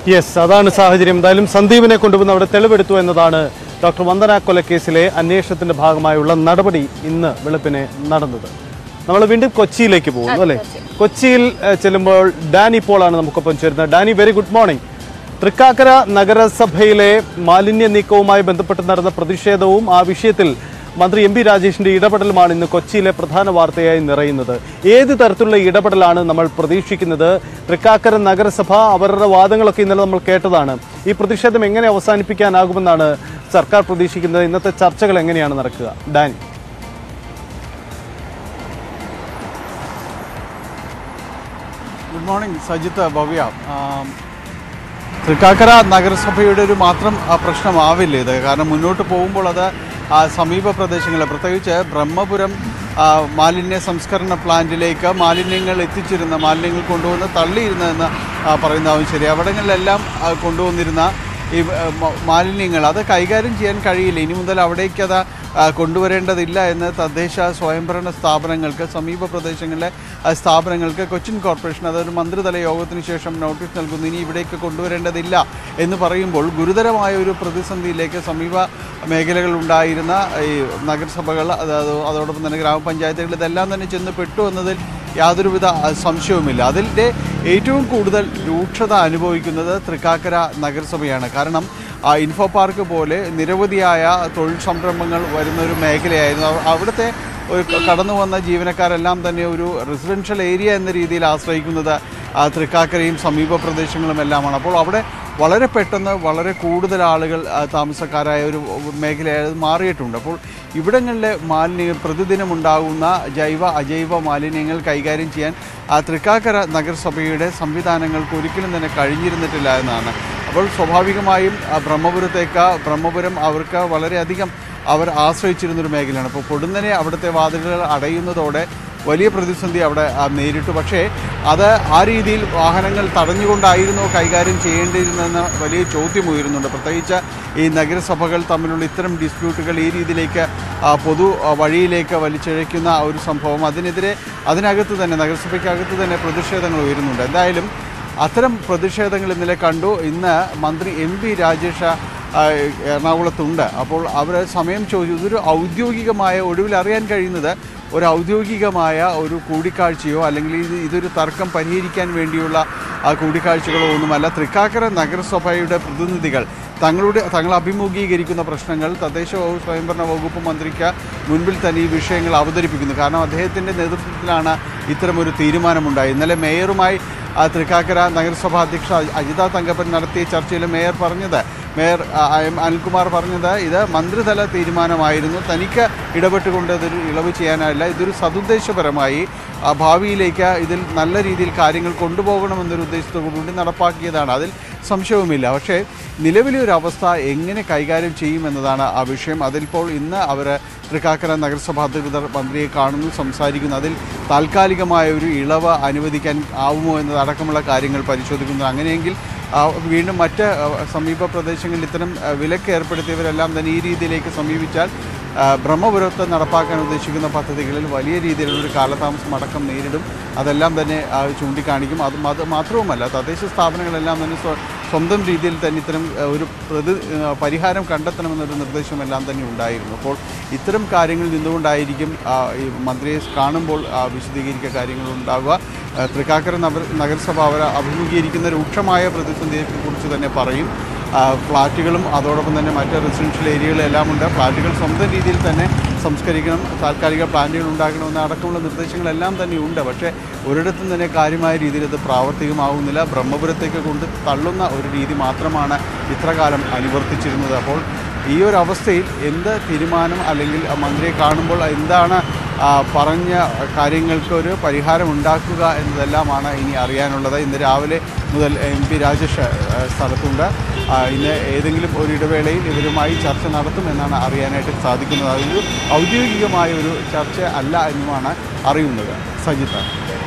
yes അതാണ് സാഹചര്യം എന്തായാലും സന്ദീപിനെ കൊണ്ടുവന്ന് അവിടെ തെളിവെടുത്തു എന്നതാണ് ഡോക്ടർ വന്ദന കൊലക്കേസിലെ അന്വേഷണത്തിന്റെ ഭാഗമായുള്ള നടപടി ഇന്ന് വെളുപ്പിനെ നടന്നത് നമ്മൾ വീണ്ടും കൊച്ചിയിലേക്ക് പോകുന്നു അല്ലേ കൊച്ചിയിൽ ഏഹ്, ചെല്ലുമ്പോൾ ഡാനി പോളാണ് നമുക്കൊപ്പം ചേരുന്നത് Dani very good morning Thrikkakara നഗരസഭയിലെ മാലിന്യ നീക്കവുമായി ബന്ധപ്പെട്ട് നടന്ന പ്രതിഷേധവും ആ വിഷയത്തിൽ മന്ത്രി എം പി രാജേഷിന്റെ ഇടപെടലുമാണ് ഇന്ന് കൊച്ചിയിലെ പ്രധാന വാർത്തയായി നിറയുന്നത് ഏത് തരത്തിലുള്ള ഇടപെടലാണ് നമ്മൾ പ്രതീക്ഷിക്കുന്നത് തൃക്കാക്കര നഗരസഭ അവരുടെ വാദങ്ങളൊക്കെ ഇന്നലെ നമ്മൾ കേട്ടതാണ് ഈ പ്രതിഷേധം എങ്ങനെ അവസാനിപ്പിക്കാനാകുമെന്നാണ് സർക്കാർ പ്രതീക്ഷിക്കുന്നത് ഇന്നത്തെ ചർച്ചകൾ എങ്ങനെയാണ് നടക്കുക ഡാനി ഗുഡ് മോർണിംഗ് സജിത്ത് ഭവ്യ ആം, തൃക്കാക്കര നഗരസഭയുടെ ഒരു മാത്രം ആ, പ്രശ്നമാവില്ല ഇത് കാരണം മുന്നോട്ട് പോകുമ്പോൾ അത് ആ, സമീപ പ്രദേശങ്ങളിൽ പ്രത്യേകിച്ച് ബ്രഹ്മപുരം ആ, മാലിന്യ സംസ്കരണ പ്ലാന്റിലേക്ക് മാലിന്യങ്ങൾ എത്തിച്ചിരുന്ന മാലിന്യങ്ങൾ കൊണ്ടുവന്ന് തള്ളിയിരുന്നതെന്ന് ആ, പറയുന്നതാവും ശരി അവിടങ്ങളിലെല്ലാം ആ, കൊണ്ടുവന്നിരുന്ന ഈ ആ, മ- മാലിന്യങ്ങൾ അത് കൈകാര്യം ചെയ്യാൻ കഴിയില്ല ഇനി മുതൽ അവിടേക്ക് അത് ആ, കൊണ്ടുവരേണ്ടതില്ല എന്ന് തദ്ദേശ സ്വയംഭരണ സ്ഥാപനങ്ങൾക്ക് സമീപ പ്രദേശങ്ങളിലെ ആ, സ്ഥാപനങ്ങൾക്ക് കൊച്ചിൻ കോർപ്പറേഷൻ അതൊരു മന്ത്രിതല യോഗത്തിന് ശേഷം നോട്ടീസ് നൽകുന്നു ഇനി ഇവിടേക്ക് കൊണ്ടുവരേണ്ടതില്ല എന്ന് പറയുമ്പോൾ ഗുരുതരമായ ഒരു പ്രതിസന്ധിയിലേക്ക് സമീപ മേഖലകൾ ഉണ്ടായിരുന്ന ഈ നഗരസഭകൾ അതായത് അതോടൊപ്പം തന്നെ ഗ്രാമപഞ്ചായത്തുകൾ ഇതെല്ലാം തന്നെ ചെന്ന് പെട്ടു എന്നതിൽ യാതൊരുവിധ ആ, സംശയവുമില്ല അതിൻ്റെ ഏറ്റവും കൂടുതൽ രൂക്ഷത അനുഭവിക്കുന്നത് തൃക്കാക്കര നഗരസഭയാണ് കാരണം ആ ഇൻഫോ പാർക്ക് പോലെ നിരവധിയായ തൊഴിൽ സംരംഭങ്ങൾ വരുന്ന ഒരു മേഖലയായിരുന്നു അവ- അവിടുത്തെ ഒരു ക- കടന്നു വന്ന ജീവനക്കാരെല്ലാം തന്നെ ഒരു റെസിഡൻഷ്യൽ ഏരിയ എന്ന രീതിയിൽ ആശ്രയിക്കുന്നത് ആ തൃക്കാക്കരയും സമീപ പ്രദേശങ്ങളും എല്ലാമാണ് അപ്പോൾ അവിടെ വളരെ പെട്ടെന്ന് വളരെ കൂടുതൽ ആളുകൾ ആ, താമസക്കാരായ ഒരു മേഖലയായി അത് മാറിയിട്ടുണ്ട് അപ്പോൾ ഇവിടങ്ങളിലെ മാലിന്യങ്ങൾ പ്രതിദിനം ഉണ്ടാകുന്ന ജൈവ അജൈവ മാലിന്യങ്ങൾ കൈകാര്യം ചെയ്യാൻ ആ തൃക്കാക്കര നഗരസഭയുടെ സംവിധാനങ്ങൾക്ക് ഒരിക്കലും തന്നെ കഴിഞ്ഞിരുന്നിട്ടില്ല എന്നാണ് അപ്പോൾ സ്വാഭാവികമായും ആ, ബ്രഹ്മപുരത്തേക്ക് ബ്രഹ്മപുരം അവർക്ക് വളരെയധികം അവർ ആശ്രയിച്ചിരുന്നൊരു മേഖലയാണ് അപ്പോൾ പൊടുന്നനെ അവിടുത്തെ വാതിലുകൾ അടയുന്നതോടെ വലിയ പ്രതിസന്ധി അവിടെ ആ, നേരിട്ടു പക്ഷേ അത് ആ രീതിയിൽ വാഹനങ്ങൾ തടഞ്ഞുകൊണ്ടായിരുന്നോ കൈകാര്യം ചെയ്യേണ്ടിയിരുന്നെന്ന വലിയ ചോദ്യം ഉയരുന്നുണ്ട് പ്രത്യേകിച്ച് ഈ നഗരസഭകൾ തമ്മിലുള്ള ഇത്തരം ഡിസ്പ്യൂട്ടുകൾ ഈ രീതിയിലേക്ക് ആ, പൊതു ആ, വഴിയിലേക്ക് വലിച്ചിഴയ്ക്കുന്ന ആ ഒരു സംഭവം അതിനെതിരെ അതിനകത്ത് തന്നെ നഗരസഭയ്ക്കകത്ത് തന്നെ പ്രതിഷേധങ്ങൾ ഉയരുന്നുണ്ട് എന്തായാലും അത്തരം പ്രതിഷേധങ്ങൾ ഇന്നലെ കണ്ടു ഇന്ന് മന്ത്രി എം പി രാജേഷ് ആ, എറണാകുളത്തുണ്ട് അപ്പോൾ അവർ സമയം ചോദിച്ചു ഇതൊരു ഔദ്യോഗികമായ ഒടുവിൽ അറിയാൻ കഴിയുന്നത് ഒരു ഔദ്യോഗികമായ ഒരു കൂടിക്കാഴ്ചയോ അല്ലെങ്കിൽ ഇത് ഇതൊരു തർക്കം പരിഹരിക്കാൻ വേണ്ടിയുള്ള ആ കൂടിക്കാഴ്ചകളോ ഒന്നുമല്ല തൃക്കാക്കര നഗരസഭയുടെ പ്രതിനിധികൾ തങ്ങളുടെ തങ്ങൾ അഭിമുഖീകരിക്കുന്ന പ്രശ്നങ്ങൾ തദ്ദേശ വകുപ്പ് സ്വയംഭരണ വകുപ്പ് മന്ത്രിക്ക് മുൻപിൽ തന്നെ ഈ വിഷയങ്ങൾ അവതരിപ്പിക്കുന്നു കാരണം അദ്ദേഹത്തിൻ്റെ നേതൃത്വത്തിലാണ് ഇത്തരമൊരു തീരുമാനമുണ്ടായി ഇന്നലെ മേയറുമായി ആ, തൃക്കാക്കര നഗരസഭാ അധ്യക്ഷ അജിത തങ്കപ്പൻ നടത്തിയ ചർച്ചയിൽ മേയർ പറഞ്ഞത് മേയർ ആ, എം അനിൽകുമാർ പറഞ്ഞത് ഇത് മന്ത്രിതല തീരുമാനമായിരുന്നു തനിക്ക് ഇടപെട്ടുകൊണ്ട് ഇതൊരു ഇളവ് ചെയ്യാനായില്ല ഇതൊരു സതുദ്ദേശപരമായി ആ, ഭാവിയിലേക്ക് ഇതിൽ നല്ല രീതിയിൽ കാര്യങ്ങൾ കൊണ്ടുപോകണമെന്നൊരു ഉദ്ദേശത്തോടു കൂടി നടപ്പാക്കിയതാണ് അതിൽ സംശയവുമില്ല പക്ഷേ നിലവിലെ ഒരു അവസ്ഥ എങ്ങനെ കൈകാര്യം ചെയ്യുമെന്നതാണ് ആ വിഷയം അതിലിപ്പോൾ ഇന്ന് അവർ തൃക്കാക്കര നഗരസഭ അധികൃതർ മന്ത്രിയെ കാണുന്നു സംസാരിക്കുന്നു അതിൽ താൽക്കാലികമായ ഒരു ഇളവ് അനുവദിക്കാൻ ആവുമോ എന്നതടക്കമുള്ള കാര്യങ്ങൾ പരിശോധിക്കുന്നു അങ്ങനെയെങ്കിൽ ആ, വീണ്ടും മറ്റ് ആ, സമീപ പ്രദേശങ്ങളിൽ ഇത്തരം ആ, വിലക്ക് ഏർപ്പെടുത്തിയവരെല്ലാം തന്നെ ഈ രീതിയിലേക്ക് സമീപിച്ചാൽ ആ, ബ്രഹ്മപുരത്ത് നടപ്പാക്കാൻ ഉദ്ദേശിക്കുന്ന പദ്ധതികളിൽ വലിയ രീതിയിലുള്ള ഒരു കാലതാമസം അടക്കം നേരിടും അതെല്ലാം തന്നെ ആ, ചൂണ്ടിക്കാണിക്കും അത് അത് മാത്രവുമല്ല തദ്ദേശ സ്ഥാപനങ്ങളെല്ലാം തന്നെ സ്വ- സ്വന്തം രീതിയിൽ തന്നെ ഇത്തരം ആ, ഒരു പ്രതി ആ, പരിഹാരം കണ്ടെത്തണമെന്നൊരു നിർദ്ദേശമെല്ലാം തന്നെ ഉണ്ടായിരുന്നു അപ്പോൾ ഇത്തരം കാര്യങ്ങളിൽ നിന്നുകൊണ്ടായിരിക്കും ആ, ഈ മന്ത്രിയെ കാണുമ്പോൾ ആ, വിശദീകരിക്കുക കാര്യങ്ങൾ ഉണ്ടാവുക ആ, തൃക്കാക്കര നഗര- നഗരസഭ അവർ അഭിമുഖീകരിക്കുന്ന രൂക്ഷമായ പ്രതിസന്ധിയെക്കുറിച്ച് തന്നെ പറയും ആ, ഫ്ലാറ്റുകളും അതോടൊപ്പം തന്നെ മറ്റ് റെസിഡൻഷ്യൽ ഏരിയകളെല്ലാം ഉണ്ട് ഫ്ലാറ്റുകൾ സ്വന്തം രീതിയിൽ തന്നെ സംസ്കരിക്കണം താൽക്കാലിക പ്ലാന്റുകൾ ഉണ്ടാക്കണമെന്ന അടക്കമുള്ള നിർദ്ദേശങ്ങളെല്ലാം തന്നെ ഉണ്ട് പക്ഷേ ഒരിടത്തും തന്നെ കാര്യമായ രീതിയിൽ ഇത് പ്രാവർത്തികമാവുന്നില്ല ബ്രഹ്മപുരത്തേക്ക് കൊണ്ട് തള്ളുന്ന ഒരു രീതി മാത്രമാണ് ഇത്രകാലം അനുവർത്തിച്ചിരുന്നത് അപ്പോൾ ഈ ഒരു അവസ്ഥയിൽ എന്ത് തീരുമാനം അല്ലെങ്കിൽ ആ മന്ത്രിയെ കാണുമ്പോൾ എന്താണ് ആ, പറഞ്ഞ കാര്യങ്ങൾക്ക് ഒരു പരിഹാരം ഉണ്ടാക്കുക എന്നതെല്ലാമാണ് ഇനി അറിയാനുള്ളത് ഇന്ന് രാവിലെ മുതൽ എം പി രാജേഷ് ആ, സ്ഥലത്തുണ്ട് ആ, ഇന്ന് ഏതെങ്കിലും ഒരു ഇടവേളയിൽ ഇവരുമായി ചർച്ച നടത്തുമെന്നാണ് അറിയാനായിട്ട് സാധിക്കുന്നത് അതൊരു ഔദ്യോഗികമായ ഒരു ചർച്ച അല്ല എന്നുമാണ് അറിയുന്നത് സജിത്ത